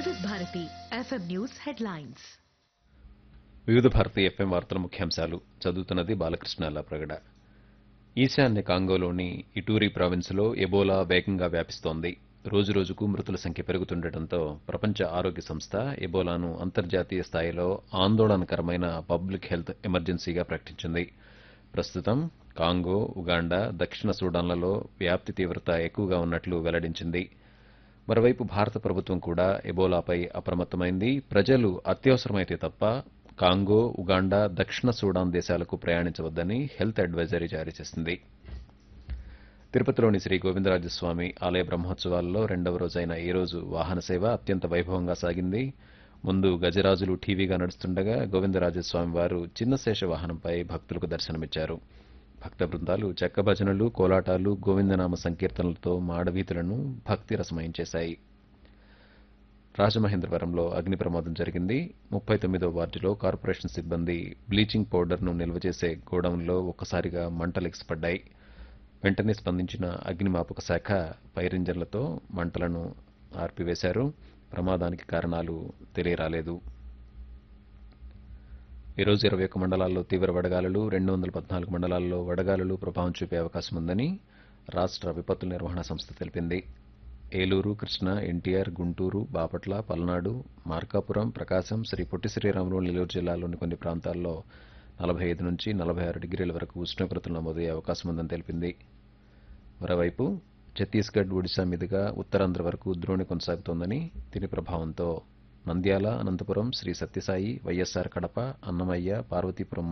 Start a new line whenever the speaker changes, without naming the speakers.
వివిధ Bharati FM news headlines
వివిధ Bharati FM వార్తల ముఖ్యాంశాలు చదువుతున్నది బాలకృష్ణ ప్రగడ ఈశాన్య కాంగోలోని ఇటూరి ప్రావిన్స్లో ఎబోలా వేగంగా వ్యాపిస్తోంది రోజురోజుకు మృతుల సంఖ్య పెరుగుతుండటంతో ప్రపంచ ఆరోగ్య సంస్థ ఎబోలాను అంతర్జాతీయ స్థాయిలో ఆందోళనకరమైన పబ్లిక్ హెల్త్ ఎమర్జెన్సీగా ప్రకటించింది ప్రస్తుతం కాంగో ఉగాండా దక్షిణ సూడాన్లలో వ్యాప్తి తీవ్రత ఎక్కువగా ఉన్నట్లు వెల్లడించింది మరోవైపు భారత ప్రభుత్వం కూడా ఎబోలాపై అప్రమత్తమైంది ప్రజలు అత్యవసరమైతే తప్ప కాంగో ఉగాండా దక్షిణ సూడాన్ దేశాలకు ప్రయాణించవద్దని హెల్త్ అడ్వైజరీ జారీ చేసింది తిరుపతిలోని శ్రీ గోవిందరాజస్వామి ఆలయ బ్రహ్మోత్సవాల్లో రెండవ రోజైన ఈ రోజు వాహన సేవ అత్యంత వైభవంగా సాగింది ముందు గజరాజులు టీవీగా నడుస్తుండగా గోవిందరాజస్వామి వారు చిన్న శేష వాహనంపై భక్తులకు దర్శనమిచ్చారు భక్త బృందాలు చెక్క భజనలు కోలాటాలు గోవిందనామ సంకీర్తనలతో మాడవీధులను భక్తి రసమయించేశాయి రాజమహేంద్రవరంలో అగ్ని ప్రమాదం జరిగింది ముప్పై తొమ్మిదో వార్డులో కార్పొరేషన్ సిబ్బంది బ్లీచింగ్ పౌడర్ను నిల్వ చేసే గోడౌన్లో ఒక్కసారిగా మంటలెగిసిపడ్డాయి వెంటనే స్పందించిన అగ్నిమాపక శాఖ పైరింజన్లతో మంటలను ఆర్పివేశారు ప్రమాదానికి కారణాలు తెలియరాలేదు ఈ రోజు ఇరవై ఒక్క మండలాల్లో తీవ్ర వడగాలులు రెండు వందల పద్నాలుగు మండలాల్లో వడగాలులు ప్రభావం చూపే అవకాశం ఉందని రాష్ట్ర విపత్తుల నిర్వహణ సంస్థ తెలిపింది ఏలూరు కృష్ణ ఎన్టీఆర్ గుంటూరు బాపట్ల పల్నాడు మార్కాపురం ప్రకాశం శ్రీ పొట్టి శ్రీరాములు నెల్లూరు జిల్లాలోని కొన్ని ప్రాంతాల్లో నలభై ఐదు నుంచి నలభై ఆరు డిగ్రీల వరకు ఉష్ణోగ్రతలు నమోదయ్యే అవకాశం ఉందని తెలిపింది మరోవైపు ఛత్తీస్గఢ్ ఒడిశా మీదుగా ఉత్తరాంధ్ర వరకు ద్రోణి కొనసాగుతోందని దీని ప్రభావంతో నంద్యాల అనంతపురం శ్రీ సత్యసాయి వైఎస్సార్ కడప అన్నమయ్య పార్వతీపురం